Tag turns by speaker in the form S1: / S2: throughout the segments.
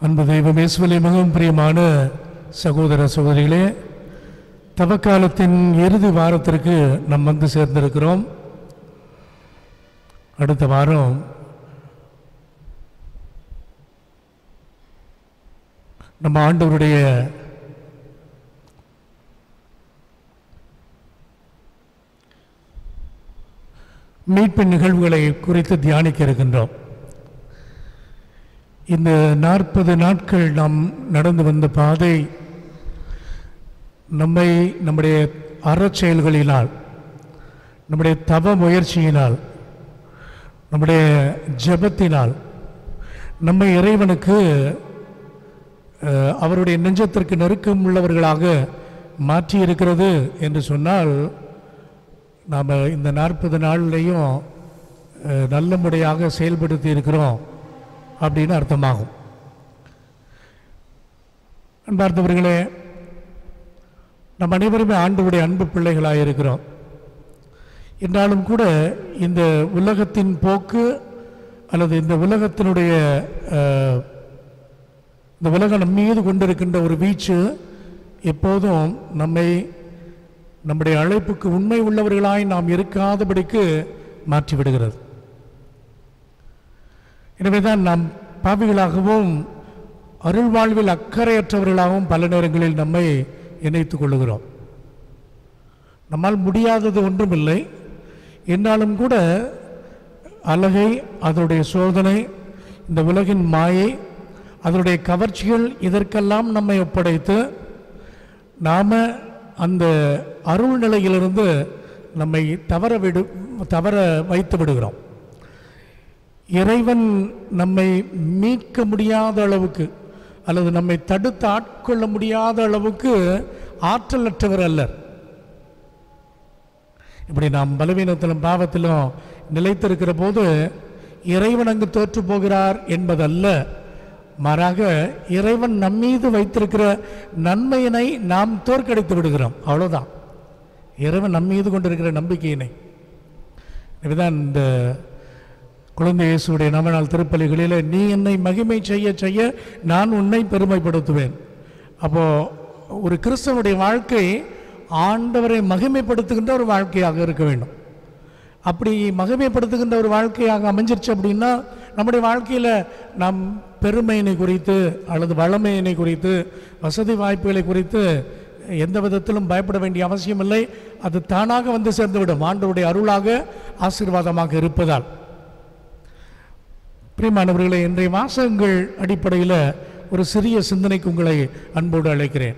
S1: அன்பு தெய்வம் இயேசுவிலே மிகவும் பிரியமான சகோதர சகோதரிகளே தவக்காலத்தின் இறுதி வாரத்திற்கு நாம் வந்து சேர்ந்திருக்கிறோம் அடுத்த வாரம் நம்ம ஆண்டவருடைய மீட்பின் நிகழ்வுகளை குறித்து தியானிக்க இருக்கின்றோம் இந்த நாற்பது நாட்கள் நாம் நடந்து வந்த பாதை நம்மை நம்முடைய அறச்செயல்களினால் நம்முடைய தவ முயற்சியினால் நம்முடைய ஜெபத்தினால் நம்மை இறைவனுக்கு அஹ், அவருடைய நெஞ்சத்திற்கு நெருக்கம் உள்ளவர்களாக மாற்றி இருக்கிறது என்று சொன்னால் நாம் இந்த நாற்பது நாள்லையும் அஹ், நல்ல முறையாக செயல்படுத்தி இருக்கிறோம் அப்படின்னு அர்த்தமாகும் அன்பார்ந்தவர்களே நம் அனைவருமே ஆண்டவருடைய அன்பு பிள்ளைகளாக இருக்கிறோம் என்றாலும் கூட இந்த உலகத்தின் போக்கு அல்லது இந்த உலகத்தினுடைய அஹ், இந்த உலகம் நம் மீது கொண்டிருக்கின்ற ஒரு வீச்சு எப்போதும் நம்மை நம்முடைய அழைப்புக்கு உண்மை உள்ளவர்களாய் நாம் இருக்காதபடிக்கு மாற்றி விடுகிறது எனவேதான் நாம் பாவிகளாகவும் அருள் வாழ்வில் அக்கறையற்றவர்களாகவும் பல நேரங்களில் நம்மை இணைத்துக் கொள்ளுகிறோம் நம்மால் முடியாதது ஒன்றுமில்லை என்றாலும் கூட அழகை அதனுடைய சோதனை இந்த உலகின் மாயை அதனுடைய கவர்ச்சிகள் இதற்கெல்லாம் நம்மை ஒப்படைத்து நாம் அந்த அருள் நிலையிலிருந்து நம்மை தவற விடு தவற வைத்து விடுகிறோம் இறைவன் நம்மை மீட்க முடியாத அளவுக்கு அல்லது நம்மை தடுத்து ஆட்கொள்ள முடியாத அளவுக்கு ஆற்றலற்றவர் அல்லர் இப்படி நாம் பலவீனத்திலும் பாவத்திலும் நிலைத்திருக்கிற போது இறைவன் அங்கு தோற்று போகிறார் என்பதல்ல மாறாக இறைவன் நம்மீது வைத்திருக்கிற நன்மையினை நாம் தோற்கடித்து விடுகிறோம் அவ்வளவுதான் இறைவன் நம்மீது கொண்டிருக்கிற நம்பிக்கையினை இதுதான் இந்த குழந்தை இயேசுடைய நவநாள் திருப்பலிகளில் நீ என்னை மகிமை செய்ய செய்ய நான் உன்னை பெருமைப்படுத்துவேன் அப்போ ஒரு கிறிஸ்தவனுடைய வாழ்க்கை ஆண்டவரை மகிமைப்படுத்துகின்ற ஒரு வாழ்க்கையாக இருக்க வேண்டும் அப்படி மகிமைப்படுத்துகின்ற ஒரு வாழ்க்கையாக அமைஞ்சிருச்சு அப்படின்னா நம்முடைய வாழ்க்கையில் நாம் பெருமையினை குறித்து அல்லது வளமையினை குறித்து வசதி வாய்ப்புகளை குறித்து எந்த விதத்திலும் பயப்பட வேண்டிய அவசியம் இல்லை அது தானாக வந்து சேர்ந்துவிடும் ஆண்டவருடைய அருளாக ஆசீர்வாதமாக இருப்பதால் பிரியமானவர்களே இன்றைய வாசகங்கள் அடிப்படையில் ஒரு சிறிய சிந்தனைக்கு உங்களை அன்போடு அழைக்கிறேன்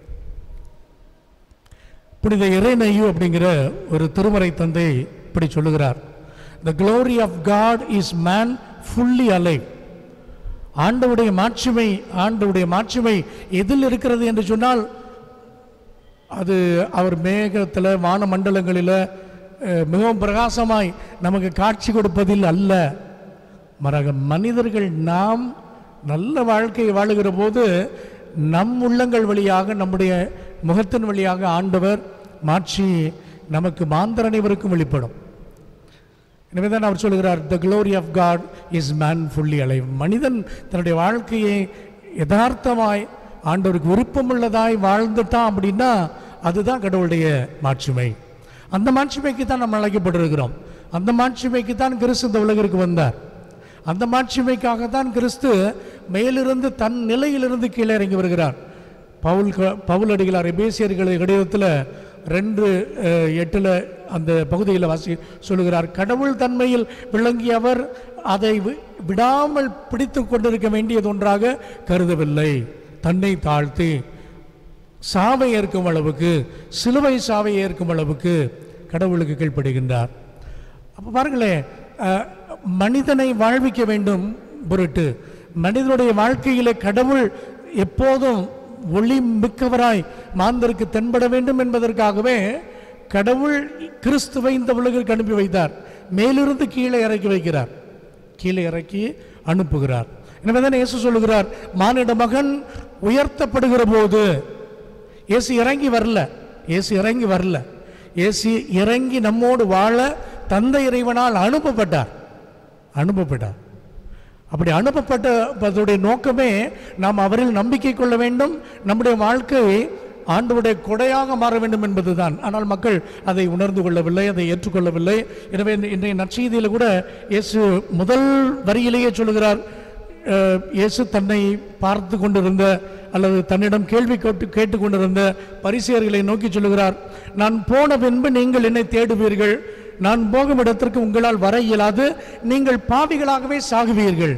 S1: புனித இறைநையு அப்படிங்கிற ஒரு திருமறை தந்தை இப்படி சொல்லுகிறார் the glory of God is man fully alive ஆண்டவுடைய மாட்சிமை ஆண்டவுடைய மாட்சிமை எதில் இருக்கிறது என்று சொன்னால் அது அவர் மேகத்தில் வானமண்டலங்களில் அஹ், மிகவும் பிரகாசமாய் நமக்கு காட்சி கொடுப்பதில் அல்ல மரக மனிதர்கள் நாம் நல்ல வாழ்க்கையை வாழுகிற போது நம் உள்ளங்கள் வழியாக நம்முடைய முகத்தின் வழியாக ஆண்டவர் மாற்றி நமக்கு மாந்தர் அனைவருக்கும் வெளிப்படும் எனவே தான் அவர் சொல்கிறார் the glory of God is man fully alive மனிதன் தன்னுடைய வாழ்க்கையை யதார்த்தமாய் ஆண்டவருக்கு விருப்பமுள்ளதாய் வாழ்ந்துட்டான் அப்படின்னா அதுதான் கடவுளுடைய மாட்சிமை அந்த மாட்சிமைக்கு தான் நம்ம அழைக்கப்பட்டிருக்கிறோம் அந்த மாட்சிமைக்கு தான் கிறிஸ்து இந்த உலகிற்கு வந்தார் அந்த மாட்சிமைக்காக தான் கிறிஸ்து மேலிருந்து தன் நிலையிலிருந்து கீழே இறங்கி வருகிறார் பவுல் க- பவுல் அடிகளார் எபேசியர்கள் கடிதத்தில் ரெண்டு அஹ், எட்டுல அந்த பகுதியில் வாசி சொல்லுகிறார் கடவுள் தன்மையில் விளங்கிய அவர் அதை வி- விடாமல் பிடித்து கொண்டிருக்க வேண்டியது ஒன்றாக கருதவில்லை தன்னை தாழ்த்தி சாவை ஏற்கும் அளவுக்கு சிலுவை சாவை ஏற்கும் அளவுக்கு கடவுளுக்கு கீழ்ப்படுகின்றார் அப்போ பாருங்களேன் அஹ், மனிதனை வாழ்விக்க வேண்டும் பொருட்டு மனிதனுடைய வாழ்க்கையிலே கடவுள் எப்போதும் ஒளி மிக்கவராய் மாந்தருக்கு தென்பட வேண்டும் என்பதற்காகவே கடவுள் கிறிஸ்துவை இந்த உலகிற்கு அனுப்பி வைத்தார் மேலிருந்து கீழே இறக்கி வைக்கிறார் கீழே இறக்கி அனுப்புகிறார் எனவே தான் இயேசு சொல்லுகிறார் மானிட மகன் உயர்த்தப்படுகிற போது இயேசு இறங்கி வரல இயேசு இறங்கி வரல இயேசு இறங்கி நம்மோடு வாழ தந்தை இறைவனால் அனுப்பப்பட்டார் அனுப்பப்பட்டார் அப்படி அனுப்பப்பட்டதோடைய நோக்கமே நாம் அவரில் நம்பிக்கை கொள்ள வேண்டும் நம்முடைய வாழ்க்கை ஆண்டவருடைய கொடையாக மாற வேண்டும் என்பதுதான் ஆனால் மக்கள் அதை உணர்ந்து கொள்ளவில்லை அதை ஏற்றுக்கொள்ளவில்லை எனவே இந்த- இன்றைய நற்செய்தியில் கூட இயேசு முதல் வரியிலேயே சொல்லுகிறார் அஹ், இயேசு தன்னை பார்த்து கொண்டிருந்த அல்லது தன்னிடம் கேள்வி கேட்டு கேட்டுக்கொண்டிருந்த பரிசேயர்களை நோக்கி சொல்லுகிறார் நான் போன பின்பு நீங்கள் என்னை தேடுவீர்கள் நான் போகும் இடத்திற்கு உங்களால் வர இயலாது நீங்கள் பாவிகளாகவே சாகுவீர்கள்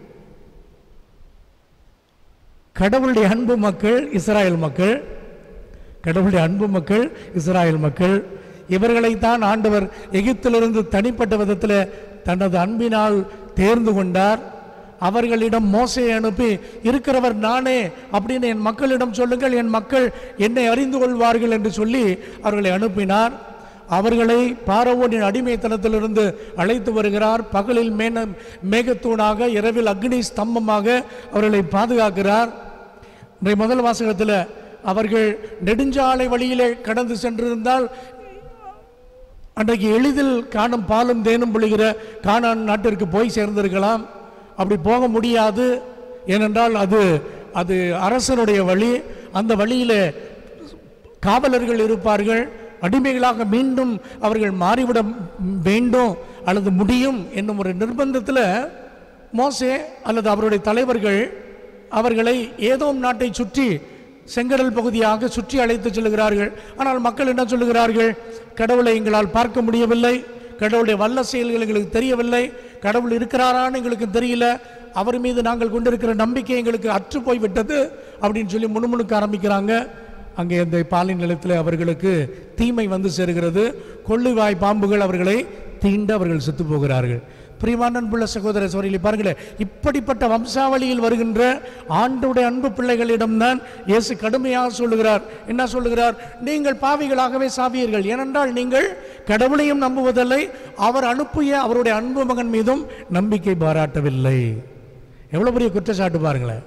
S1: கடவுளுடைய அன்பு மக்கள் இஸ்ராயல் மக்கள் கடவுளுடைய அன்பு மக்கள் இஸ்ராயல் மக்கள் இவர்களைத்தான் ஆண்டவர் எகிப்திலிருந்து தனிப்பட்ட விதத்தில் தனது அன்பினால் தேர்ந்து கொண்டார் அவர்களிடம் மோசையை அனுப்பி இருக்கிறவர் நானே அப்படின்னு என் மக்களிடம் சொல்லுங்கள் என் மக்கள் என்னை அறிந்து கொள்வார்கள் என்று சொல்லி அவர்களை அனுப்பினார் அவர்களை பாரவோனின் அடிமைத்தனத்திலிருந்து அழைத்து வருகிறார் பகலில் மேன மேகத்தூணாக இரவில் அக்னி ஸ்தம்பமாக அவர்களை பாதுகாக்கிறார் இன்றைய முதல் வாசகத்தில் அவர்கள் நெடுஞ்சாலை வழியிலே கடந்து சென்றிருந்தால் அன்றைக்கு எளிதில் காணும் பாலும் தேனும் பொழிகிற கானான் நாட்டிற்கு போய் சேர்ந்திருக்கலாம் அப்படி போக முடியாது ஏனென்றால் அது அது அரசனுடைய வழி அந்த வழியிலே காவலர்கள் இருப்பார்கள் அடிமைகளாக மீண்டும் அவர்கள் மாறிவிட வேண்டும் அல்லது முடியும் என்னும் ஒரு நிர்பந்தத்தில் மோசே அல்லது அவருடைய தலைவர்கள் அவர்களை ஏதோ நாட்டை சுற்றி செங்கடல் பகுதியாக சுற்றி அழைத்து செல்கிறார்கள் ஆனால் மக்கள் என்ன சொல்லுகிறார்கள் கடவுளை எங்களால் பார்க்க முடியவில்லை கடவுளுடைய வல்ல செயல்கள் எங்களுக்கு தெரியவில்லை கடவுள் இருக்கிறாரான்னு எங்களுக்கு தெரியல அவர் மீது நாங்கள் கொண்டிருக்கிற நம்பிக்கை எங்களுக்கு அற்று போய் விட்டது அப்படின்னு சொல்லி முணுமுணுக்க ஆரம்பிக்கிறாங்க அங்கே இந்த பாலின் நிலத்தில் அவர்களுக்கு தீமை வந்து சேருகிறது கொள்ளுவாய் பாம்புகள் அவர்களை தீண்டு அவர்கள் செத்து போகிறார்கள் பிரிவான அன்புள்ள சகோதர சோரியில் பாருங்களேன் இப்படிப்பட்ட வம்சாவளியில் வருகின்ற ஆண்டுடைய அன்பு பிள்ளைகளிடம்தான் இயேசு கடுமையாக சொல்லுகிறார் என்ன சொல்லுகிறார் நீங்கள் பாவிகளாகவே சாவியர்கள் ஏனென்றால் நீங்கள் கடவுளையும் நம்புவதில்லை அவர் அனுப்பிய அவருடைய அன்பு மகன் மீதும் நம்பிக்கை பாராட்டவில்லை எவ்வளவு பெரிய குற்றச்சாட்டு பாருங்களேன்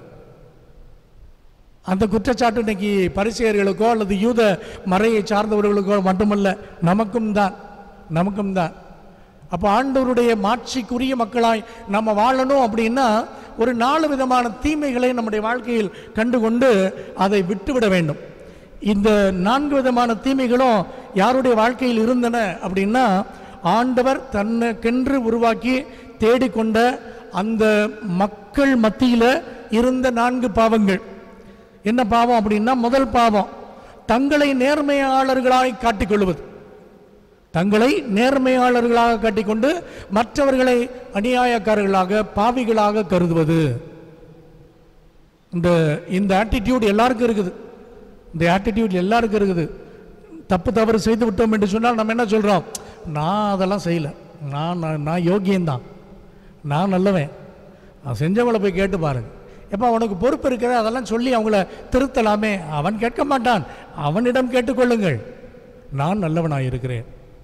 S1: அந்த குற்றச்சாட்டு இன்னைக்கு பரிசெயர்களுக்கோ அல்லது யூத மறையை சார்ந்தவர்களுக்கோ மட்டுமல்ல நமக்கும் தான் நமக்கும் தான் அப்போ ஆண்டவருடைய மாட்சிக்குரிய மக்களாய் நம்ம வாழணும் அப்படின்னா ஒரு நாலு விதமான தீமைகளை நம்முடைய வாழ்க்கையில் கண்டுகொண்டு அதை விட்டுவிட வேண்டும் இந்த நான்கு விதமான தீமைகளும் யாருடைய வாழ்க்கையில் இருந்தன அப்படின்னா ஆண்டவர் தன்னுக்கென்று உருவாக்கி தேடிக்கொண்ட அந்த மக்கள் மத்தியில் இருந்த நான்கு பாவங்கள் என்ன பாவம் அப்படின்னா முதல் பாவம் தங்களை நேர்மையாளர்களாய் காட்டிக்கொள்வது தங்களை நேர்மையாளர்களாக காட்டிக்கொண்டு மற்றவர்களை அநியாயக்காரர்களாக பாவிகளாக கருதுவது இந்த இந்த ஆட்டிடியூட் எல்லாருக்கும் இருக்குது இந்த ஆட்டிடியூட் எல்லாருக்கும் இருக்குது தப்பு தவறு செய்து விட்டோம் என்று சொன்னால் நம்ம என்ன சொல்கிறோம் நான் அதெல்லாம் செய்யலை நான் நான் நான் யோகியந்தான் நான் நல்லவன் நான் செஞ்சவங்களை போய் கேட்டு பாருங்க எப்போ அவனுக்கு பொறுப்பு இருக்கிற அதெல்லாம் சொல்லி அவங்கள திருத்தலாமே அவன் கேட்க மாட்டான் அவனிடம் கேட்டுக்கொள்ளுங்கள் நான் நல்லவனாக இருக்கிறேன்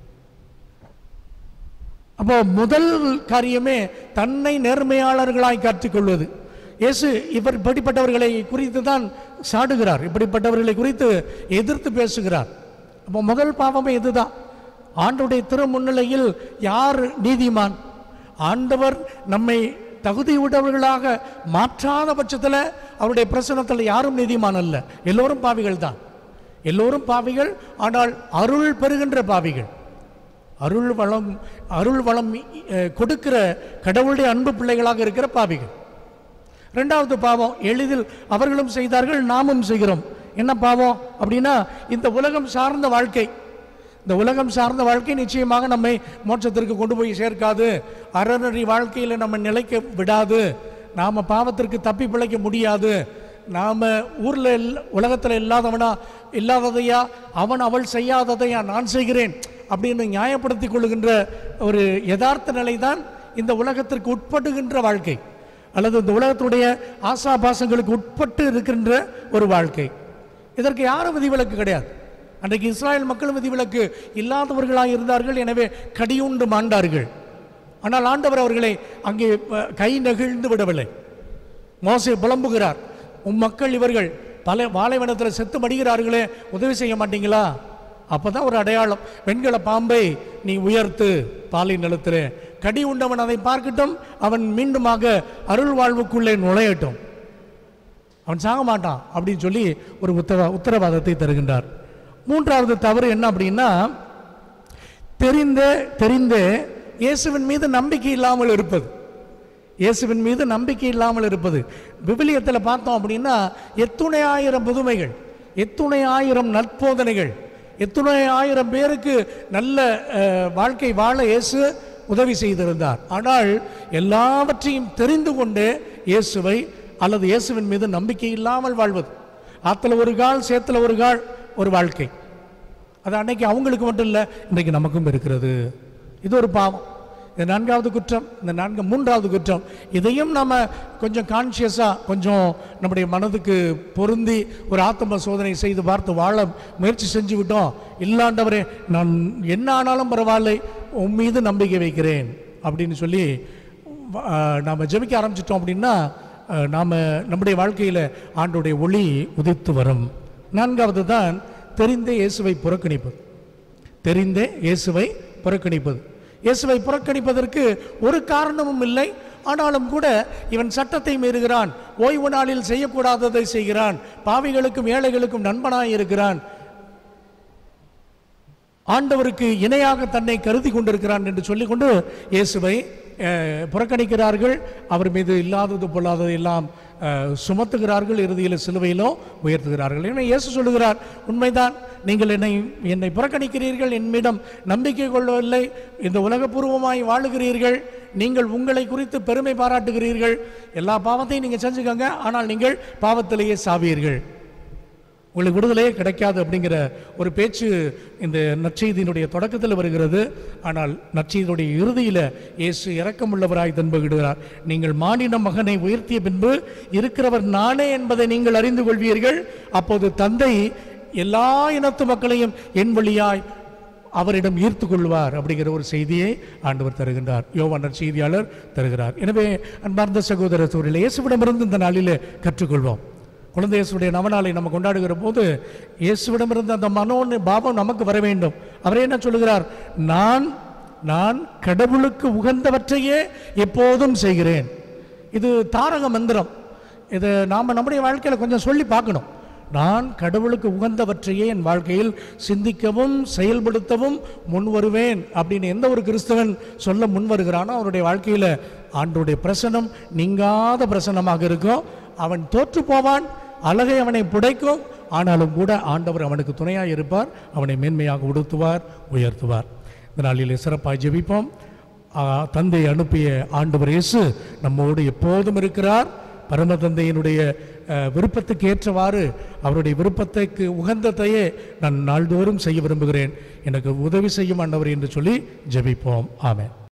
S1: அப்போ முதல் காரியமே தன்னை நேர்மையாளர்களாய் காட்டிக்கொள்வது இயேசு இவர் இப்படிப்பட்டவர்களை குறித்து தான் சாடுகிறார் இப்படிப்பட்டவர்களை குறித்து எதிர்த்து பேசுகிறார் அப்போ முதல் பாவமே இதுதான் ஆண்டவருடைய திரு முன்னிலையில் யார் நீதிமான் ஆண்டவர் நம்மை தகுதியுடையவர்களாக மாற்றாத பட்சத்தில் அவருடைய பிரசனத்தில் யாரும் நீதிமான் அல்ல எல்லோரும் பாவிகள் தான் எல்லோரும் பாவிகள் ஆனால் அருள் பெறுகின்ற பாவிகள் அருள் வளம் அருள் வளம் அஹ், கொடுக்கிற கடவுளுடைய அன்பு பிள்ளைகளாக இருக்கிற பாவிகள் ரெண்டாவது பாவம் எளிதில் அவர்களும் செய்தார்கள் நாமும் செய்கிறோம் என்ன பாவம் அப்படின்னா இந்த உலகம் சார்ந்த வாழ்க்கை இந்த உலகம் சார்ந்த வாழ்க்கை நிச்சயமாக நம்மை மோட்சத்திற்கு கொண்டு போய் சேர்க்காது அறநெறி வாழ்க்கையில் நம்ம நிலைக்க விடாது நாம் பாவத்திற்கு தப்பி பிழைக்க முடியாது நாம் ஊரில் உலகத்தில் இல்லாதவனா இல்லாததையா அவன் அவள் செய்யாததையா நான் செய்கிறேன் அப்படின்னு நியாயப்படுத்திக் கொள்ளுகின்ற ஒரு யதார்த்த நிலை தான் இந்த உலகத்திற்கு உட்படுகின்ற வாழ்க்கை அல்லது இந்த உலகத்துடைய ஆசாபாசங்களுக்கு உட்பட்டு இருக்கின்ற ஒரு வாழ்க்கை இதற்கு யாரும் விதிவிலக்கு கிடையாது அன்றைக்கு இஸ்ராயல் மக்களும் விதிவிலக்கு இல்லாதவர்களாக இருந்தார்கள் எனவே கடியுண்டு மாண்டார்கள் ஆனால் ஆண்டவர் அவர்களை அங்கே அஹ், கை நெகிழ்ந்து விடவில்லை மோசே புலம்புகிறார் உம் மக்கள் இவர்கள் பல வாழைவனத்தில் செத்து மடிகிறார்களே உதவி செய்ய மாட்டீங்களா அப்பதான் ஒரு அடையாளம் வெண்கல பாம்பை நீ உயர்த்து பாலை நிலத்திலே கடி உண்டவன் அதை பார்க்கட்டும் அவன் மீண்டுமாக அருள் வாழ்வுக்குள்ளே நுழையட்டும் அவன் சாக மாட்டான் அப்படின்னு சொல்லி ஒரு உத்தர உத்தரவாதத்தை தருகின்றார் மூன்றாவது தவறு என்ன அப்படின்னா தெரிந்தே தெரிந்தே இயேசுவின் மீது நம்பிக்கை இல்லாமல் இருப்பது இயேசுவின் மீது நம்பிக்கை இல்லாமல் இருப்பது விவிலியத்தில் பார்த்தோம் அப்படின்னா எத்துணை ஆயிரம் புதுமைகள் எத்துணை ஆயிரம் நற்போதனைகள் எத்துணை ஆயிரம் பேருக்கு நல்ல அஹ், வாழ்க்கை வாழ இயேசு உதவி செய்திருந்தார் ஆனால் எல்லாவற்றையும் தெரிந்து கொண்டே இயேசுவை அல்லது இயேசுவின் மீது நம்பிக்கை இல்லாமல் வாழ்வது ஆத்துல ஒரு கால் சேத்துல ஒரு கால் ஒரு வாழ்க்கை அது அன்னைக்கு அவங்களுக்கு மட்டும் இல்லை இன்றைக்கு நமக்கும் இருக்கிறது இது ஒரு பாவம் இது நான்காவது குற்றம் இந்த நான்கு மூன்றாவது குற்றம் இதையும் நம்ம கொஞ்சம் கான்ஷியஸாக கொஞ்சம் நம்முடைய மனதுக்கு பொருந்தி ஒரு ஆத்ம சோதனை செய்து பார்த்து வாழ முயற்சி செஞ்சு விட்டோம் இல்லாண்டவரே நான் என்ன ஆனாலும் பரவாயில்லை உன் மீது நம்பிக்கை வைக்கிறேன் அப்படின்னு சொல்லி நாம் ஜெபிக்க ஆரம்பிச்சிட்டோம் அப்படின்னா அஹ், நாம நம்முடைய வாழ்க்கையில் ஆண்டுடைய ஒளி உதித்து வரும் நான்காவது தான் தெரிந்தே இயேசுவை புறக்கணிப்பது தெரிந்தே இயேசுவை புறக்கணிப்பது இயேசுவை புறக்கணிப்பதற்கு ஒரு காரணமும் இல்லை ஆனாலும் கூட இவன் சட்டத்தை மீறுகிறான் ஓய்வு நாளில் செய்யக்கூடாததை செய்கிறான் பாவிகளுக்கும் ஏழைகளுக்கும் நண்பனாய் இருக்கிறான் ஆண்டவருக்கு இணையாக தன்னை கருதி கொண்டிருக்கிறான் என்று சொல்லிக்கொண்டு இயேசுவை அஹ், புறக்கணிக்கிறார்கள் அவர் மீது இல்லாதது பொல்லாதது எல்லாம் அஹ், சுமத்துகிறார்கள் இறுதியில் சிலுவையிலோ உயர்த்துகிறார்கள் எனவே இயேசு சொல்லுகிறார் உண்மைதான் நீங்கள் என்னை என்னை புறக்கணிக்கிறீர்கள் என்னிடம் நம்பிக்கை கொள்ளவில்லை இந்த உலகபூர்வமாய் வாழுகிறீர்கள் நீங்கள் உங்களை குறித்து பெருமை பாராட்டுகிறீர்கள் எல்லா பாவத்தையும் நீங்கள் செஞ்சுக்கோங்க ஆனால் நீங்கள் பாவத்திலேயே சாவீர்கள் உங்களுக்கு விடுதலையே கிடைக்காது அப்படிங்கிற ஒரு பேச்சு இந்த நற்செய்தியினுடைய தொடக்கத்தில் வருகிறது ஆனால் நற்செய்தியினுடைய இறுதியில் இயேசு இரக்கமுள்ளவராய் தென்படுகிறார் நீங்கள் மானிட மகனை உயர்த்திய பின்பு இருக்கிறவர் நானே என்பதை நீங்கள் அறிந்து கொள்வீர்கள் அப்போது தந்தை எல்லா இனத்து மக்களையும் என் வழியாய் அவரிடம் ஈர்த்து கொள்வார் அப்படிங்கிற ஒரு செய்தியை ஆண்டவர் தருகின்றார் யோவான் நற்செய்தியாளர் தருகிறார் எனவே அன்பார்ந்த சகோதர சூழலில் இயேசுவிடமிருந்து இந்த நாளிலே கற்றுக்கொள்வோம் குழந்தை இயேசுடைய நவநாளை நம்ம கொண்டாடுகிற போது இயேசுவிடமிருந்து அந்த மனோன்னு பாவம் நமக்கு வர வேண்டும் அவரே என்ன சொல்லுகிறார் நான் நான் கடவுளுக்கு உகந்தவற்றையே எப்போதும் செய்கிறேன் இது தாரக மந்திரம் இது நாம் நம்முடைய வாழ்க்கையில் கொஞ்சம் சொல்லி பார்க்கணும் நான் கடவுளுக்கு உகந்தவற்றையே என் வாழ்க்கையில் சிந்திக்கவும் செயல்படுத்தவும் முன் வருவேன் அப்படின்னு எந்த ஒரு கிறிஸ்தவன் சொல்ல முன் வருகிறானோ அவருடைய வாழ்க்கையில் ஆண்டோடைய பிரசனம் நீங்காத பிரசனமாக இருக்கும் அவன் தோற்று போவான் அழகை அவனை புடைக்கும் ஆனாலும் கூட ஆண்டவர் அவனுக்கு துணையாக இருப்பார் அவனை மேன்மையாக உடுத்துவார் உயர்த்துவார் இந்த நாளிலே சிறப்பாக ஜெபிப்போம் ஆ, தந்தை அனுப்பிய ஆண்டவர் இயேசு நம்மோடு எப்போதும் இருக்கிறார் பரம தந்தையினுடைய அஹ், விருப்பத்துக்கு ஏற்றவாறு அவருடைய விருப்பத்துக்கு உகந்ததையே நான் நாள்தோறும் செய்ய விரும்புகிறேன் எனக்கு உதவி செய்யும் ஆண்டவர் என்று சொல்லி ஜெபிப்போம் ஆமென்